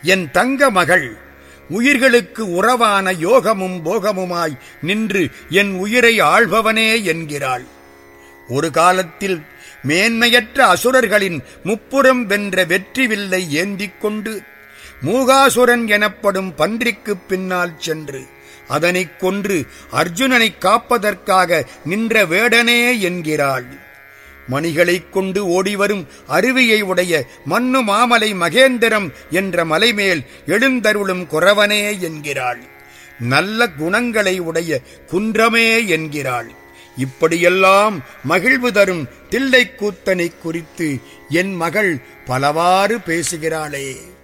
என் தங்க மகள் உயிர்களுக்கு உறவான யோகமும் போகமுமாய் நின்று என் உயிரை ஆள்பவனே என்கிறாள் ஒரு காலத்தில் மேன்மையற்ற அசுரர்களின் முப்புறம் வென்ற வெற்றி வில்லை ஏந்திக் கொண்டு மூகாசுரன் எனப்படும் பன்றிக்குப் பின்னால் சென்று அதனைக் கொன்று அர்ஜுனனைக் காப்பதற்காக நின்ற வேடனே என்கிறாள் மணிகளைக் கொண்டு ஓடிவரும் அருவியை உடைய மண்ணு மாமலை மகேந்திரம் என்ற மலைமேல் எழுந்தருளும் குறவனே என்கிறாள் நல்ல குணங்களை உடைய குன்றமே என்கிறாள் இப்படியெல்லாம் மகிழ்வு தரும் தில்லைக்கூத்தனை குறித்து என் மகள் பலவாறு பேசுகிறாளே